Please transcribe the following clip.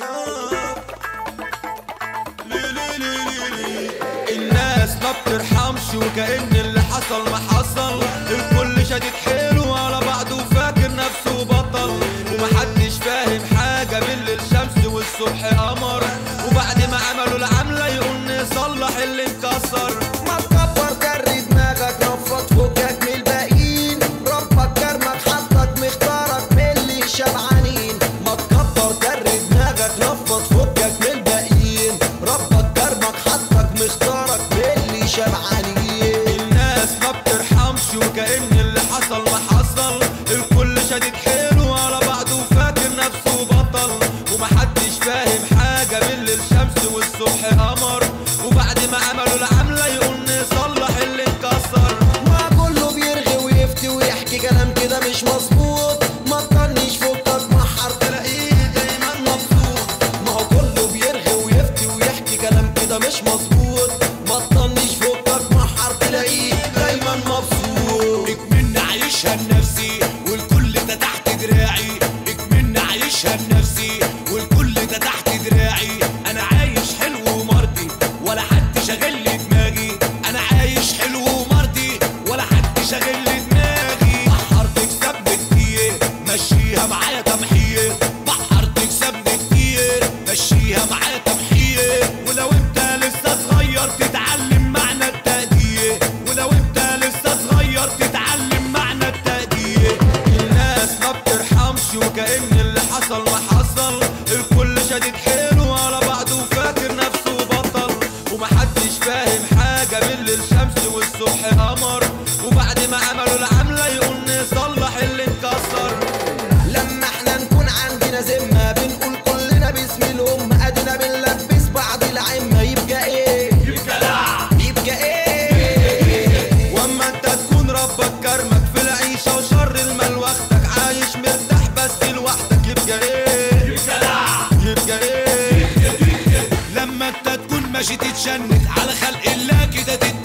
الناس ما بترحمش وكأن اللي حصل ما حصل الكل شديد حيله على بعضه وفاكر نفسه بطل ومحدش فاهم حاجة بالليل شمس والصبح قمر وبعد ما عملوا العملة يقول نصلح اللي انكسر ما تكبر كري دماغك نفض فكك من الباقيين ربك كرمك حطك مختارك من اللي شبعانين ما تكبر كري دماغك نفض فكك من الباقيين ربك كرمك حطك مختارك من اللي شبعانين الناس ما بترحمش وكأن اللي حصل ما حصل الكل شديد حيله على بعضه وفاكر نفسه بطل ومحدش فاهم حاجة بالليل شمس والصبح قمر وبعد ما عملوا العملة يقول نصلح اللي انكسر ما كله بيرغي ويفتي ويحكي كلام كده مش مظبوط ما تطنش فكك محر تلاقيه دايما مبسوط ما هو كله بيرغي ويفتي ويحكي كلام كده مش مظبوط ما تطنش فكك محر تلاقيه دايما مبسوط اكمن عايشها لنفسي والكل ده تحت دراعي اكمن عايشها لنفسي والكل ده تحت دراعي انا عايش حلو ومرضي ولا حد شاغل لي دماغي انا عايش حلو ومرضي ولا حد شاغل لي دماغي بحر تكسبني كتير مشيها معايا تمحير بحر تكسبني كتير مشيها معايا تمحير ولو انت لسه صغير تتعلم معنى التقدير ولو انت لسه صغير تتعلم معنى التقدير الناس ما بترحمش وكأن اللي حصل ما حصل الكل شديد حيله على بعضه وفاكر نفسه بطل ومحدش فاهم حاجة بالليل شمس والصبح قمر وبعد ما عملوا العملة يقول نصلح اللي انكسر لما احنا نكون عندنا ذمة بنقول كلنا باسم الأم أدينا بنلبس بعض العمة يبقى إيه؟ يبقى لا يبقى إيه؟ واما انت تكون ربك كرمك في العيشة وشر المال واخدك عايش مرتاح بس لوحدك يبقى ايه يبقى لا يبقى ايه لما انت تكون ماشي تتشنج على خلق الله كده تتنك